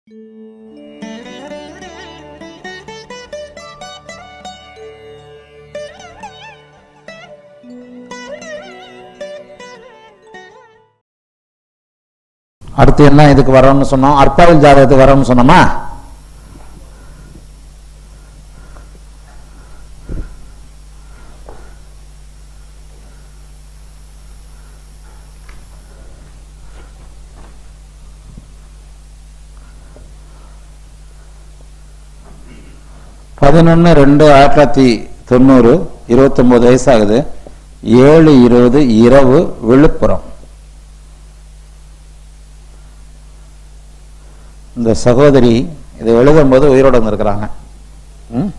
அடுத்து என்ன இதுக்கு வரோம்னு சொன்னோம் அற்பாவில் ஜாதகத்துக்கு வரோம்னு சொன்னோமா பதினொன்று ரெண்டு ஆயிரத்தி தொள்ளாயிரத்தி தொண்ணூறு இருபத்தொம்போது வயசாகுது ஏழு இருபது இரவு விழுப்புரம் இந்த சகோதரி இதை எழுதும்போது உயிரோடு வந்திருக்கிறாங்க ம்?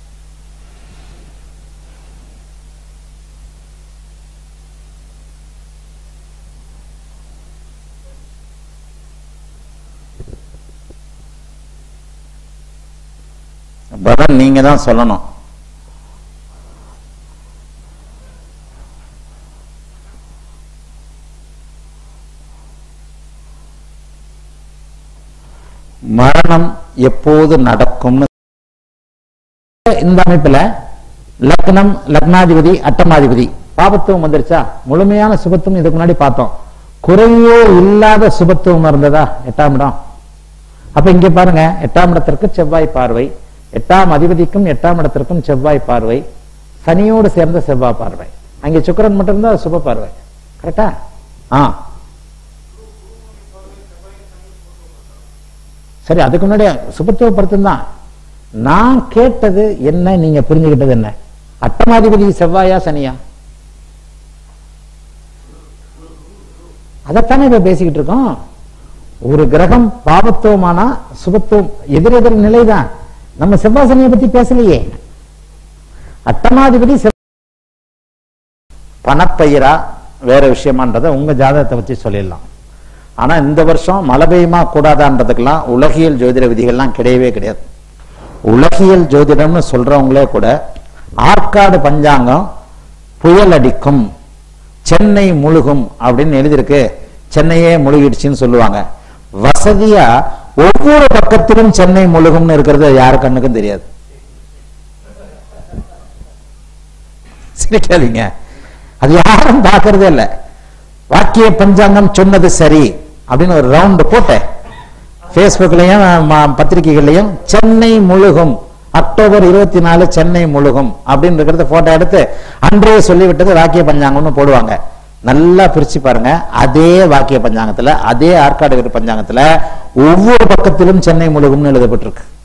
பதில் நீங்க தான் சொல்லணும் மரணம் எப்போது நடக்கும்னு இந்த அமைப்புல லக்னம் லக்னாதிபதி அட்டமாதிபதி பாபத்துவம் வந்துருச்சா முழுமையான சுபத்துவம் இதுக்கு முன்னாடி பார்த்தோம் குறையே இல்லாத சுபத்துவம் இருந்ததா எட்டாம் இடம் அப்ப இங்க பாருங்க எட்டாம் இடத்திற்கு செவ்வாய் பார்வை எட்டாம் அதிபதிக்கும் எட்டாம் இடத்திற்கும் செவ்வாய் பார்வை சனியோடு சேர்ந்த செவ்வாய் பார்வை அங்கே சுக்கிரன் மட்டும் தான் சுப பார்வை கரெக்டா ஆ சரி அதுக்கு முன்னாடி சுபத்துவ பொருத்தம் தான் நான் கேட்டது என்ன நீங்க புரிஞ்சுக்கிட்டது என்ன அட்டமாதிபதி செவ்வாயா சனியா அதைத்தானே இப்ப பேசிக்கிட்டு இருக்கோம் ஒரு கிரகம் பாவத்துவமானா சுபத்துவம் எதிரெதிர் நிலைதான் நம்ம செவ்வாய் சனியை பத்தி பேசலையே அட்டமாதிபதி செவ்- பணப்பயிரா வேற விஷயமான்றதை உங்க ஜாதகத்தை வச்சு சொல்லிடலாம் ஆனா இந்த வருஷம் மழை பெய்யுமா கூடாதான்றதுக்கெல்லாம் உலகியல் ஜோதிட விதிகள்லாம் கிடையவே கிடையாது உலகியல் ஜோதிடம்னு சொல்றவங்களே கூட ஆற்காடு பஞ்சாங்கம் புயல் அடிக்கும் சென்னை முழுகும் அப்படின்னு எழுதியிருக்கு சென்னையே முழுகிடுச்சுன்னு சொல்லுவாங்க வசதியா ஒவ்வொரு பக்கத்திலும் சென்னை முழுகும்னு இருக்கிறது யாரு கண்ணுக்கும் தெரியாது சிரிக்காதீங்க அது யாரும் பார்க்கறதே இல்ல வாக்கிய பஞ்சாங்கம் சொன்னது சரி அப்படின்னு ஒரு ரவுண்ட் போட்டேன் ஃபேஸ்புக்லயும் ம- பத்திரிகைகள்லயும் சென்னை முழுகும் அக்டோபர் இருபத்தி நாலு சென்னை முழுகும் அப்படின்னு இருக்கிறத போட்டோ எடுத்து அன்றே சொல்லிவிட்டது வாக்கிய பஞ்சாங்கம்னு போடுவாங்க நல்லா பிரிச்சு பாருங்க அதே வாக்கிய பஞ்சாங்கத்துல அதே ஆற்காடு வீர பஞ்சாங்கத்துல ஒவ்வொரு பக்கத்திலும் சென்னை முழுகும்னு எழுதப்பட்டிருக்கு